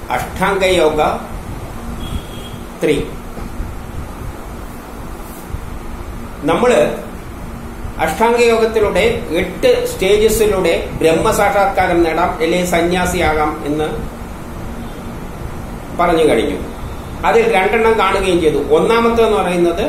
Ashtanga yoga three നമ്മള് അഷ്ടാംഗ യോഗത്തിലൂടെ എട്ട് സ്റ്റേജസിലൂടെ ബ്രഹ്മസാക്ഷാത്കാരം നേടാം അല്ലെങ്കിൽ സന്യാസിയാകാം എന്ന് പറഞ്ഞു കഴിഞ്ഞു അതിൽ രണ്ടെണ്ണം കാണുകയും ചെയ്തു ഒന്നാമത്തെ എന്ന് പറയുന്നത്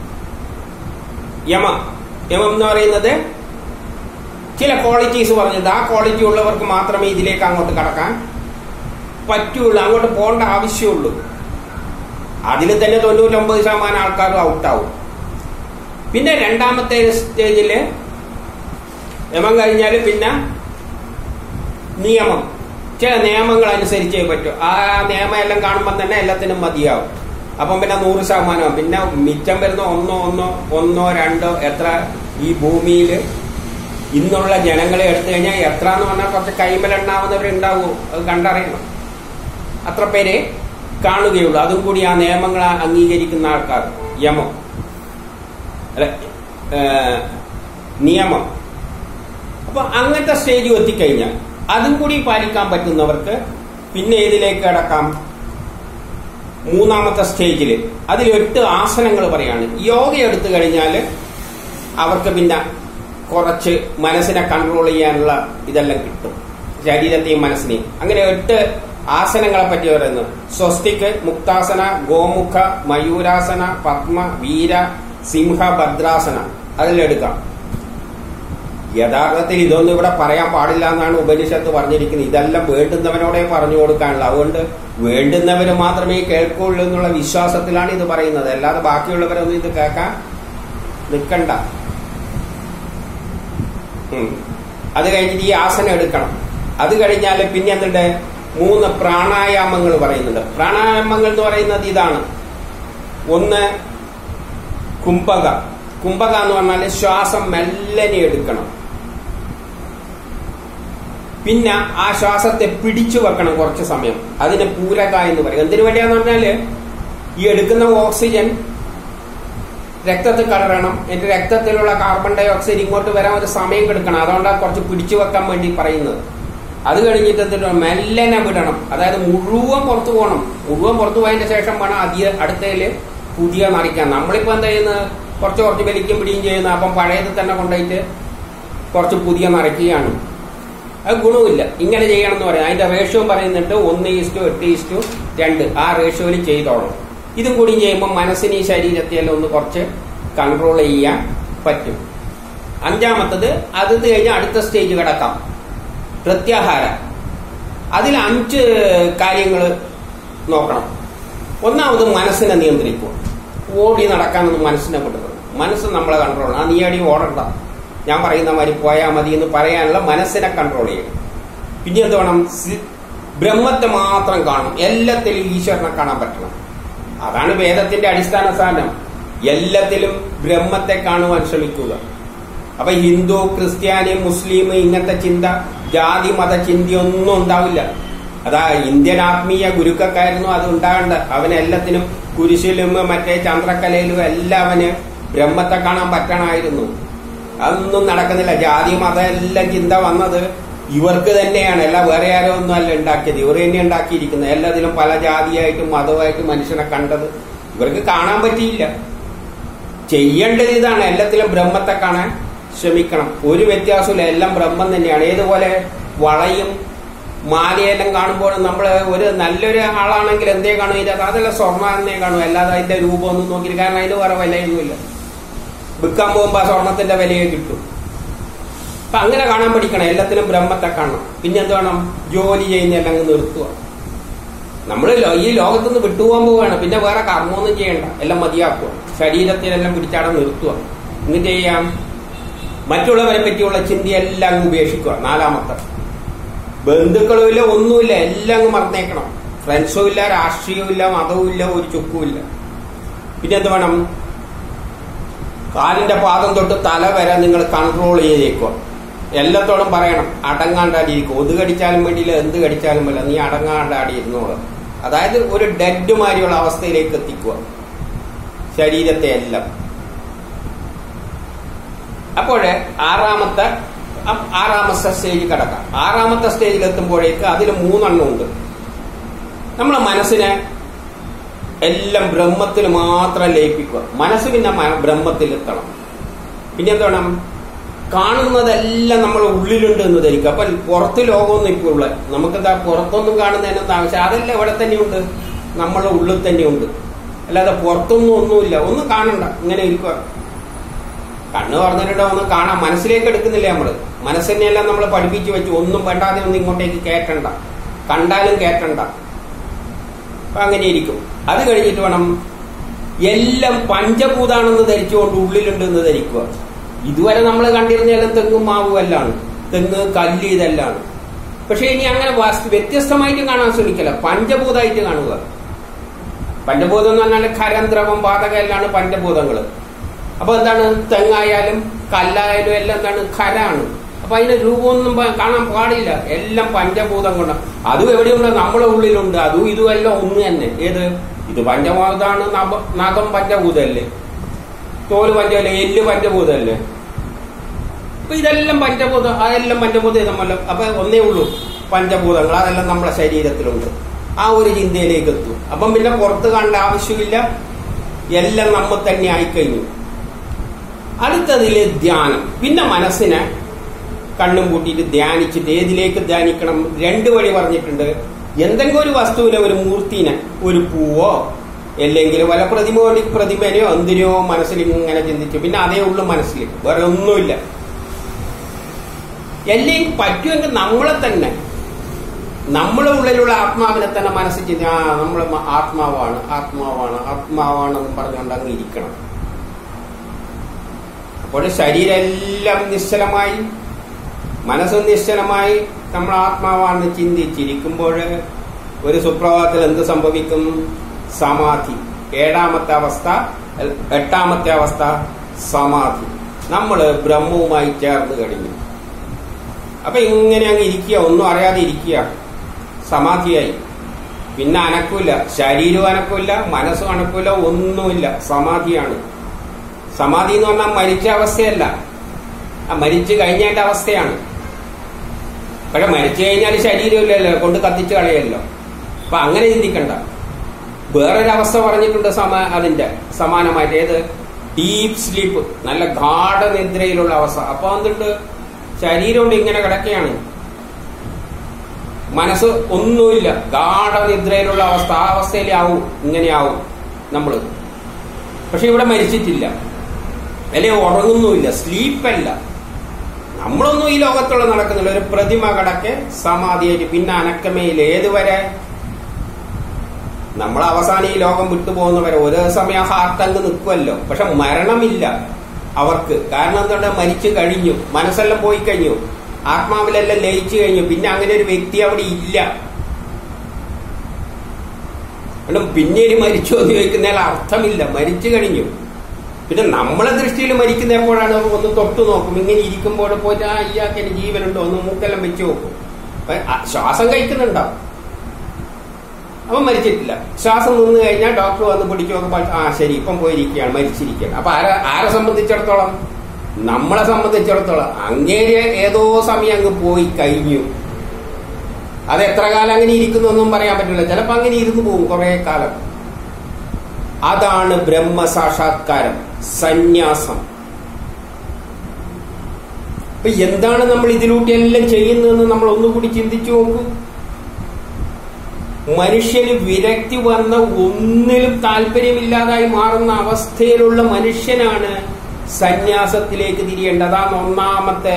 യമ യമം എന്ന് പറയുന്നത് ചില ക്വാളിറ്റീസ് പറഞ്ഞത് ആ ക്വാളിറ്റി ഉള്ളവർക്ക് മാത്രമേ ഇതിലേക്ക് അങ്ങോട്ട് കടക്കാൻ പറ്റുള്ളൂ അങ്ങോട്ട് പോകേണ്ട ആവശ്യമുള്ളൂ അതിൽ തന്നെ തൊണ്ണൂറ്റൊമ്പത് ശതമാനം ആൾക്കാരും ഔട്ടാവും പിന്നെ രണ്ടാമത്തെ സ്റ്റേജില് യമം കഴിഞ്ഞാൽ പിന്നെ നിയമം ചില നിയമങ്ങൾ അനുസരിച്ചേ പറ്റൂ ആ നിയമം എല്ലാം കാണുമ്പോൾ തന്നെ എല്ലാത്തിനും മതിയാവും അപ്പം പിന്നെ നൂറ് ശതമാനം പിന്നെ മിച്ചം വരുന്ന ഒന്നോ ഒന്നോ ഒന്നോ രണ്ടോ എത്ര ഈ ഭൂമിയിൽ ഇന്നുള്ള ജനങ്ങളെ എടുത്തു കഴിഞ്ഞാൽ എത്ര എന്ന് പറഞ്ഞാൽ കുറച്ച് കൈമലെണ്ണാവുന്നവരുണ്ടാവും അത് കണ്ടറിയണം അത്ര പേരെ കാണുകയുള്ളൂ അതും കൂടി ആ നിയമങ്ങൾ അംഗീകരിക്കുന്ന ആൾക്കാർ യമം അല്ല ഏ, നിയമം അപ്പൊ അങ്ങനത്തെ സ്റ്റേജ് എത്തിക്കഴിഞ്ഞാൽ അതും കൂടി പാലിക്കാൻ പറ്റുന്നവർക്ക് പിന്നെ ഏതിലേക്ക് കടക്കാം മൂന്നാമത്തെ സ്റ്റേജിൽ അതിൽ എട്ട് ആസനങ്ങൾ പറയാണ് യോഗ എടുത്തു കഴിഞ്ഞാൽ അവർക്ക് പിന്നെ കുറച്ച് മനസ്സിനെ കൺട്രോൾ ചെയ്യാനുള്ള ഇതെല്ലാം കിട്ടും ശരീരത്തെയും മനസ്സിനെയും അങ്ങനെ എട്ട് ആസനങ്ങളെ പറ്റി പറയുന്നു സ്വസ്തിക്ക് മുക്താസന ഗോമുഖ മയൂരാസന പത്മ വീര സിംഹ ഭദ്രാസന അതിലെടുക്കാം യഥാർത്ഥത്തിൽ ഇതൊന്നും ഇവിടെ പറയാൻ പാടില്ല എന്നാണ് ഉപനിഷത്ത് പറഞ്ഞിരിക്കുന്നത് ഇതെല്ലാം വേണ്ടുന്നവനോടെ പറഞ്ഞു കൊടുക്കാനുള്ള അതുകൊണ്ട് വേണ്ടുന്നവര് മാത്രമേ കേൾക്കുള്ളൂ എന്നുള്ള വിശ്വാസത്തിലാണ് ഇത് പറയുന്നത് അല്ലാതെ ബാക്കിയുള്ളവരൊന്നും ഇത് കേൾക്കാൻ നിൽക്കണ്ട ഉം. അത് കഴിഞ്ഞിട്ട് ഈ ആസനം എടുക്കണം അത് കഴിഞ്ഞാൽ പിന്നെ എന്തുണ്ട് മൂന്ന് പ്രാണായാമങ്ങൾ പറയുന്നുണ്ട് പ്രാണായാമങ്ങൾ എന്ന് പറയുന്നത് ഇതാണ് ഒന്ന് കുംഭക കുംഭക എന്ന് പറഞ്ഞാൽ ശ്വാസം മെല്ലനെ എടുക്കണം പിന്നെ ആ ശ്വാസത്തെ പിടിച്ചു വെക്കണം കുറച്ച് സമയം അതിന് പൂരക എന്ന് പറയും എന്തിനു വേണ്ടിയാന്ന് പറഞ്ഞാല് ഈ എടുക്കുന്ന ഓക്സിജൻ രക്തത്തിൽ കലരണം എന്റെ രക്തത്തിലുള്ള കാർബൺ ഡൈ ഓക്സൈഡ് ഇങ്ങോട്ട് വരാൻ ഒരു സമയം എടുക്കണം അതുകൊണ്ടാണ് കുറച്ച് പിടിച്ചു വെക്കാൻ വേണ്ടി പറയുന്നത് അത് കഴിഞ്ഞിട്ട് എന്തിനാ മെല്ലനെ വിടണം അതായത് മുഴുവൻ പുറത്തു പോകണം മുഴുവൻ പുറത്തു പോയതിന്റെ ശേഷം വേണം അധിക അടുത്തതില് പുതിയ നിറയ്ക്കാൻ നമ്മളിപ്പോ എന്താ ചെയ്യുന്നത് കുറച്ച് കുറച്ച് വലിക്കും പിടിയും ചെയ്യുന്നത് അപ്പം പഴയത് തന്നെ കൊണ്ടുപോയിട്ട് കുറച്ച് പുതിയ നിറയ്ക്കുകയാണ് അത് ഗുണമില്ല ഇങ്ങനെ ചെയ്യണം എന്ന് പറയാം അതിന്റെ റേഷ്യോ പറയുന്നുണ്ട് ഒന്ന് ഈസ്റ്റു എട്ട് ഈസ്റ്റു രണ്ട് ആ റേഷ്യോയിൽ ചെയ്തോളണം ഇതും കൂടി ചെയ്യുമ്പോൾ മനസ്സിന് ഈ ശരീരത്തെ എല്ലാം ഒന്ന് കുറച്ച് കൺട്രോൾ ചെയ്യാൻ പറ്റും അഞ്ചാമത്തത് അത് കഴിഞ്ഞ് അടുത്ത സ്റ്റേജ് കിടക്കാം പ്രത്യാഹാരം അതിൽ അഞ്ച് കാര്യങ്ങൾ നോക്കണം ഒന്നാമത് മനസ്സിനെ നിയന്ത്രിക്കുക ഓടി നടക്കാനൊന്നും മനസ്സിനെ കൊണ്ടുവരണം മനസ്സ് നമ്മളെ കൺട്രോൾ ആ നീ അടി ഓടണ്ട ഞാൻ പറയുന്ന മാതിരി പോയാൽ മതി എന്ന് പറയാനുള്ള മനസ്സിനെ കൺട്രോൾ ചെയ്യണം പിന്നെ എന്ത് വേണം സി- ബ്രഹ്മത്തെ മാത്രം കാണും എല്ലാത്തിലും ഈശ്വരനെ കാണാൻ പറ്റണം അതാണ് വേദത്തിന്റെ അടിസ്ഥാന സ്ഥാനം എല്ലാത്തിലും ബ്രഹ്മത്തെ കാണുവാൻ ശ്രമിക്കുക അപ്പൊ ഹിന്ദു ക്രിസ്ത്യാനി മുസ്ലിം ഇങ്ങനത്തെ ചിന്ത ജാതി മത ചിന്തയൊന്നും ഉണ്ടാവില്ല അതാ ഇന്ത്യൻ ആത്മീയ ഗുരുക്കൾക്കായിരുന്നു അത് ഉണ്ടാകേണ്ട അവന് എല്ലാത്തിനും കുരിശിലും മറ്റേ ചന്ദ്രക്കലയിലും എല്ലാം അവന് ബ്രഹ്മത്തെ കാണാൻ പറ്റണമായിരുന്നു അതൊന്നും നടക്കുന്നില്ല ജാതി മതം എല്ലാം ചിന്ത വന്നത് ഇവർക്ക് തന്നെയാണ് അല്ല വേറെ ആരോ ഒന്നും അല്ല ഉണ്ടാക്കിയത് ഇവർ തന്നെ ഉണ്ടാക്കിയിരിക്കുന്നത് എല്ലാത്തിലും പല ജാതിയായിട്ടും മതമായിട്ടും മനുഷ്യനെ കണ്ടത് ഇവർക്ക് കാണാൻ പറ്റിയില്ല ചെയ്യേണ്ടത് ഇതാണ് എല്ലാത്തിലും ബ്രഹ്മത്തെ കാണാൻ ശ്രമിക്കണം ഒരു വ്യത്യാസമില്ല എല്ലാം ബ്രഹ്മം തന്നെയാണ് ഏതുപോലെ വളയും മാലയെല്ലാം കാണുമ്പോൾ നമ്മൾ ഒരു നല്ലൊരു ആളാണെങ്കിൽ എന്തേ കാണും ഇതിനകത്ത് അതെല്ലാം സ്വർണ്ണ എന്നേ കാണും അല്ലാതെ അതിന്റെ രൂപമൊന്നും നോക്കില്ല കാരണം അതിന് വേറെ വിലയൊന്നുമില്ല വിൽക്കാൻ പോകുമ്പോൾ ആ സ്വർണത്തിന്റെ വിലയെ കിട്ടും അപ്പൊ അങ്ങനെ കാണാൻ പഠിക്കണം എല്ലാത്തിനും ബ്രഹ്മത്തെ കാണണം പിന്നെ എന്ത് വേണം ജോലി ചെയ്യുന്നതെല്ലാം അങ്ങ് നിർത്തുക നമ്മൾ ഈ ലോകത്തുനിന്ന് വിട്ടുപോകാൻ പോവുകയാണ് പിന്നെ വേറെ കർമ്മമൊന്നും ചെയ്യണ്ട എല്ലാം മതിയാക്കുക ശരീരത്തിലെല്ലാം പിടിച്ചാടെ നിർത്തുക എന്നിട്ട് ചെയ്യാം മറ്റുള്ളവരെ പറ്റിയുള്ള ചിന്തയെല്ലാം അങ്ങ് ഉപേക്ഷിക്കുക നാലാമത്തെ ബന്ധുക്കളും ഇല്ല ഒന്നുമില്ല എല്ലാം അങ്ങ് മറന്നേക്കണം ഫ്രണ്ട്സും ഇല്ല രാഷ്ട്രീയവും ഇല്ല മതവും ഇല്ല ഒരു ചുക്കും ഇല്ല പിന്നെ എന്ത് വേണം കാലിന്റെ പാദം തൊട്ട് തല വരെ നിങ്ങൾ കൺട്രോൾ ചെയ്തേക്കുക എല്ലാത്തോടും പറയണം അടങ്ങാണ്ടാടിയിരിക്കും ഒതു കടിച്ചാലും വേണ്ടിയില്ല എന്ത് കടിച്ചാലും വേണ്ട നീ അടങ്ങാണ്ടാടി ഇരുന്നോളൂ അതായത് ഒരു ഡെഡ് മാതിരിയുള്ള അവസ്ഥയിലേക്ക് എത്തിക്കുക ശരീരത്തെ എല്ലാം അപ്പോഴ് ആറാമത്തെ അ- ആറാമത്തെ സ്റ്റേജിൽ കിടക്കാം ആറാമത്തെ സ്റ്റേജിൽ എത്തുമ്പോഴേക്ക് അതിൽ മൂന്നെണ്ണം ഉണ്ട് നമ്മളെ മനസ്സിനെ എല്ലാം ബ്രഹ്മത്തിൽ മാത്രം ലയിപ്പിക്കുക മനസ്സ് പിന്നെ മ- ബ്രഹ്മത്തിൽ എത്തണം പിന്നെ എന്ത് വേണം കാണുന്നതെല്ലാം നമ്മളെ ഉള്ളിലുണ്ട് എന്ന് ധരിക്കുക അപ്പൊ പുറത്ത് ലോകമൊന്നും ഇപ്പോൾ ഉള്ള നമുക്കെന്താ പുറത്തൊന്നും കാണുന്നതിനൊന്നും ആവശ്യം അതെല്ലാം ഇവിടെ തന്നെയുണ്ട് നമ്മളെ ഉള്ളിൽ തന്നെയുണ്ട് അല്ലാതെ പുറത്തൊന്നും ഒന്നുമില്ല ഒന്നും കാണണ്ട ഇങ്ങനെ ഇരിക്കുക കണ്ണ് പറഞ്ഞിട്ടുണ്ടോ ഒന്നും കാണാൻ മനസ്സിലേക്ക് എടുക്കുന്നില്ല നമ്മള് മനസ്സിനെല്ലാം നമ്മൾ പഠിപ്പിച്ചു വെച്ചു ഒന്നും വേണ്ടാതെ ഒന്നും ഇങ്ങോട്ടേക്ക് കേട്ടണ്ട കണ്ടാലും കേട്ടണ്ട അപ്പൊ അങ്ങനെ ഇരിക്കും അത് കഴിഞ്ഞിട്ട് വേണം എല്ലാം പഞ്ചഭൂതാണെന്ന് ധരിച്ചുകൊണ്ട് ഉള്ളിലുണ്ട് എന്ന് ധരിക്കുക ഇതുവരെ നമ്മൾ കണ്ടിരുന്നതെല്ലാം തെങ്ങും മാവും എല്ലാമാണ് തെങ്ങ് കല്ല് ഇതെല്ലാണ് പക്ഷെ ഇനി അങ്ങനെ വാസ്തു വ്യത്യസ്തമായിട്ട് കാണാൻ ശ്രമിക്കല പഞ്ചഭൂതമായിട്ട് കാണുക പഞ്ചഭൂതം എന്ന് പറഞ്ഞാൽ ഖരം ദ്രവം പാതകം എല്ലാമാണ് പഞ്ചഭൂതങ്ങൾ അപ്പൊ എന്താണ് തെങ്ങായാലും കല്ലായാലും എല്ലാം എന്താണ് ഖരാണ് അപ്പൊ അതിന് രൂപമൊന്നും പ- കാണാൻ പാടില്ല എല്ലാം പഞ്ചഭൂതം കൊണ്ട് അതും എവിടെയുണ്ട് നമ്മളെ ഉള്ളിലുണ്ട് അതും ഇതും എല്ലാം ഒന്ന് തന്നെ ഏത് ഇത് പഞ്ചഭൂതമാണ് നഭ- നഖം പഞ്ചഭൂതല്ലേ തോല് പഞ്ചമല്ലേ എല്ല് പഞ്ചഭൂതല്ലേ അപ്പൊ ഇതെല്ലാം പഞ്ചഭൂതം അതെല്ലാം പഞ്ചഭൂതം നമ്മളെ അപ്പൊ ഒന്നേ ഉള്ളൂ പഞ്ചഭൂതങ്ങൾ അതെല്ലാം നമ്മളെ ശരീരത്തിലുണ്ട് ആ ഒരു ചിന്തയിലേക്ക് എത്തും അപ്പം പിന്നെ പുറത്ത് കാണേണ്ട ആവശ്യമില്ല എല്ലാം നമ്മ തന്നെ ആയിക്കഴിഞ്ഞു അടുത്തതില് ധ്യാനം പിന്നെ മനസ്സിനെ കണ്ണും പൂട്ടിയിട്ട് ധ്യാനിച്ചിട്ട് ഏതിലേക്ക് ധ്യാനിക്കണം രണ്ട് വഴി പറഞ്ഞിട്ടുണ്ട് എന്തെങ്കിലും ഒരു വസ്തുവിനെ ഒരു മൂർത്തിനെ ഒരു പൂവോ അല്ലെങ്കിൽ വല്ല പ്രതിമ പ്രതിമനെയോ എന്തിനോ മനസ്സിൽ ഇങ്ങനെ ചിന്തിച്ചു പിന്നെ അതേ ഉള്ളു മനസ്സിൽ വേറെ ഒന്നുമില്ല എല്ലാം പറ്റുമെങ്കിൽ നമ്മളെ തന്നെ നമ്മളെ ഉള്ളിലുള്ള ആത്മാവിനെ തന്നെ മനസ്സിൽ ചിന്തി ആ നമ്മൾ ആത്മാവാണ് ആത്മാവാണ് ആത്മാവാണെന്ന് പറഞ്ഞുകൊണ്ട് അങ്ങ് ഇരിക്കണം അപ്പോൾ ശരീരം എല്ലാം നിശ്ചലമായി മനസ്സും നിശ്ചലമായി നമ്മൾ ആത്മാവാണെന്ന് ചിന്തിച്ചിരിക്കുമ്പോൾ ഒരു സുപ്രഭാതത്തിൽ എന്ത് സംഭവിക്കും സമാധി ഏഴാമത്തെ അവസ്ഥ എ- എട്ടാമത്തെ അവസ്ഥ സമാധി നമ്മൾ ബ്രഹ്മവുമായി ചേർന്ന് കഴിഞ്ഞു അപ്പൊ ഇങ്ങനെ അങ്ങ് ഇരിക്കുക ഒന്നും അറിയാതെ ഇരിക്കുക സമാധിയായി പിന്നെ അനക്കില്ല ശരീരവും അനക്കില്ല മനസ്സും അനക്കില്ല ഒന്നുമില്ല സമാധിയാണ് സമാധി എന്ന് പറഞ്ഞാൽ മരിച്ച അവസ്ഥയല്ല ആ മരിച്ചു കഴിഞ്ഞതിന്റെ അവസ്ഥയാണ് പക്ഷെ മരിച്ചു കഴിഞ്ഞാൽ ശരീരമില്ലല്ലോ കൊണ്ട് കത്തിച്ചു കളയല്ലോ അപ്പൊ അങ്ങനെ ചിന്തിക്കണ്ട വേറൊരവസ്ഥ പറഞ്ഞിട്ടുണ്ട് സമ അതിന്റെ സമാനമായിട്ട് ഏത് ഡീപ് സ്ലീപ്പ് നല്ല ഗാഠനിദ്രയിലുള്ള അവസ്ഥ അപ്പൊ എന്തുണ്ട് ശരീരം കൊണ്ട് ഇങ്ങനെ കിടക്കുകയാണ് മനസ്സ് ഒന്നുമില്ല ഗാഠനിദ്രയിലുള്ള അവസ്ഥ ആ അവസ്ഥയിലാവും ഇങ്ങനെയാവും നമ്മള് പക്ഷെ ഇവിടെ മരിച്ചിട്ടില്ല അല്ലെ ഉറങ്ങുന്നുമില്ല സ്ലീപ്പല്ല നമ്മളൊന്നും ഈ ലോകത്തുള്ള നടക്കുന്നില്ല ഒരു പ്രതിമ കടക്കെ സമാധിയായിട്ട് പിന്നെ അനക്കമേയില്ല ഏതുവരെ നമ്മൾ അവസാനം ഈ ലോകം വിട്ടുപോകുന്നവരെ ഒരു സമയം ഹാർട്ട് അങ്ങ് നിൽക്കുമല്ലോ പക്ഷെ മരണമില്ല അവർക്ക് കാരണം എന്തുകൊണ്ട് മരിച്ചു കഴിഞ്ഞു മനസ്സെല്ലാം പോയി കഴിഞ്ഞു ആത്മാവിലെല്ലാം ലയിച്ചു കഴിഞ്ഞു പിന്നെ അങ്ങനെ ഒരു വ്യക്തി അവിടെ ഇല്ല കാരണം പിന്നീട് മരിച്ചു എന്ന് ചോദിക്കുന്നതിൽ അർത്ഥമില്ല മരിച്ചു കഴിഞ്ഞു പിന്നെ നമ്മളെ ദൃഷ്ടിയിൽ മരിക്കുന്ന എപ്പോഴാണ് ഒന്ന് തൊട്ടു നോക്കും ഇങ്ങനെ ഇരിക്കുമ്പോൾ പോയിട്ട് ആ ഇയാൾക്ക് ഇനി ജീവനുണ്ടോ ഒന്ന് മൂക്കെല്ലാം വെച്ച് നോക്കും അപ്പൊ ആ ശ്വാസം കഴിക്കുന്നുണ്ടാവും അവൻ മരിച്ചിട്ടില്ല ശ്വാസം നിന്ന് കഴിഞ്ഞാൽ ഡോക്ടർ വന്ന് പിടിച്ചു നോക്കുമ്പോൾ ആ ശരി ഇപ്പം പോയിരിക്കുകയാണ് മരിച്ചിരിക്കുകയാണ് അപ്പൊ ആരെ ആരെ സംബന്ധിച്ചിടത്തോളം നമ്മളെ സംബന്ധിച്ചിടത്തോളം അങ്ങേര് ഏതോ സമയം അങ്ങ് പോയി കഴിഞ്ഞു അത് എത്ര കാലം അങ്ങനെ ഇരിക്കുന്നു ഒന്നും പറയാൻ പറ്റില്ല ചിലപ്പോ അങ്ങനെ ഇരുന്ന് പോകും കുറെ കാലം അതാണ് ബ്രഹ്മസാക്ഷാത്കാരം സന്യാസം അപ്പൊ എന്താണ് നമ്മൾ ഇതിലൂടെ എല്ലാം ചെയ്യുന്നതെന്ന് നമ്മൾ ഒന്നുകൂടി ചിന്തിച്ചു നോക്കൂ മനുഷ്യന് വിരക്തി വന്ന ഒന്നിലും താല്പര്യമില്ലാതായി മാറുന്ന അവസ്ഥയിലുള്ള മനുഷ്യനാണ് സന്യാസത്തിലേക്ക് തിരിയേണ്ടത് അതാണ് ഒന്നാമത്തെ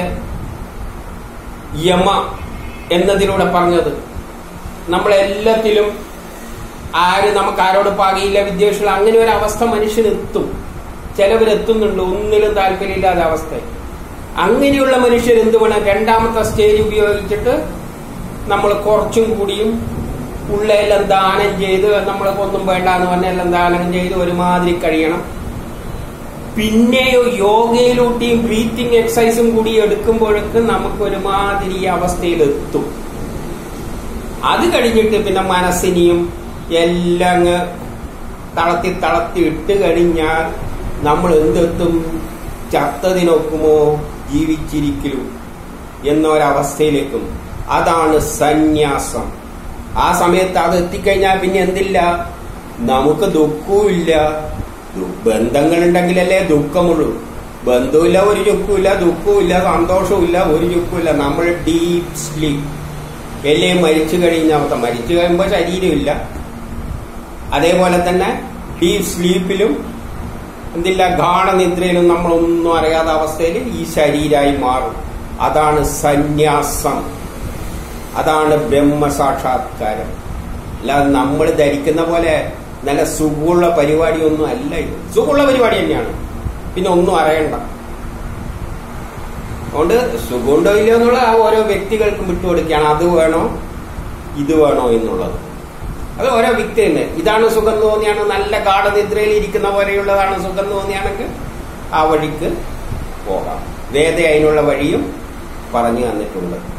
യമ എന്നതിലൂടെ പറഞ്ഞത് നമ്മളെല്ലാത്തിലും ആര് നമുക്ക് ആരോട് പാകിയില്ല വിദ്വേഷങ്ങൾ അങ്ങനെ ഒരു അവസ്ഥ മനുഷ്യന് എത്തും ചിലവരെത്തുന്നുണ്ട് ഒന്നിലും താല്പര്യമില്ലാത്ത അവസ്ഥ അങ്ങനെയുള്ള മനുഷ്യർ എന്ത് വേണം രണ്ടാമത്തെ സ്റ്റേജ് ഉപയോഗിച്ചിട്ട് നമ്മൾ കുറച്ചും കൂടിയും ഉള്ളെല്ലാം ദാനം ചെയ്ത് നമ്മൾക്ക് ഒന്നും വേണ്ട എന്ന് പറഞ്ഞെല്ലാം ദാനം ചെയ്ത് ഒരുമാതിരി കഴിയണം പിന്നെയോ യോഗയിലൂട്ടിയും ബ്രീത്തിങ് എക്സസൈസും കൂടി എടുക്കുമ്പോഴേക്ക് നമുക്ക് ഒരുമാതിരി ഈ അവസ്ഥയിലെത്തും അത് കഴിഞ്ഞിട്ട് പിന്നെ മനസ്സിനെയും എല്ലാം അങ്ങ് തളത്തി തളത്തി ഇട്ട് കഴിഞ്ഞാൽ നമ്മൾ എന്തെത്തും ചത്തതിനൊക്കുമോ ജീവിച്ചിരിക്കലും എന്നൊരവസ്ഥയിലേക്കും അതാണ് സന്യാസം ആ സമയത്ത് അത് എത്തിക്കഴിഞ്ഞാൽ പിന്നെ എന്തില്ല നമുക്ക് ദുഃഖവും ഇല്ല ബന്ധങ്ങളുണ്ടെങ്കിലല്ലേ ദുഃഖമുള്ളൂ ബന്ധവുമില്ല ഒരു ചുക്കുമില്ല ദുഃഖവുമില്ല സന്തോഷവുമില്ല ഒരു ചുക്കുമില്ല നമ്മൾ ഡീപ് സ്ലീപ്പ് എല്ലേ മരിച്ചു കഴിഞ്ഞ അവസ്ഥ മരിച്ചു കഴിയുമ്പോൾ ശരീരമില്ല അതേപോലെ തന്നെ ഡീപ് സ്ലീപ്പിലും എന്തില്ല ഗാഠനിദ്രയിലും നമ്മളൊന്നും അറിയാത്ത അവസ്ഥയിൽ ഈ ശരീരമായി മാറും അതാണ് സന്യാസം അതാണ് ബ്രഹ്മസാക്ഷാത്കാരം അല്ലാതെ നമ്മൾ ധരിക്കുന്ന പോലെ നല്ല സുഖമുള്ള പരിപാടിയൊന്നും അല്ല ഇത് സുഖമുള്ള പരിപാടി തന്നെയാണ് പിന്നെ ഒന്നും അറിയണ്ട അതുകൊണ്ട് സുഖമുണ്ടോ ഇല്ലയോ എന്നുള്ള ആ ഓരോ വ്യക്തികൾക്കും വിട്ടുകൊടുക്കുകയാണ് അത് വേണോ ഇത് വേണോ എന്നുള്ളത് അത് ഓരോ വ്യക്തി തന്നെ ഇതാണ് സുഖം തോന്നിയാണ് നല്ല ഗാഠനിദ്രയിൽ ഇരിക്കുന്ന പോലെയുള്ളതാണ് സുഖം തോന്നിയാണെങ്കിൽ ആ വഴിക്ക് പോകാം വേദ അതിനുള്ള വഴിയും പറഞ്ഞു തന്നിട്ടുണ്ട്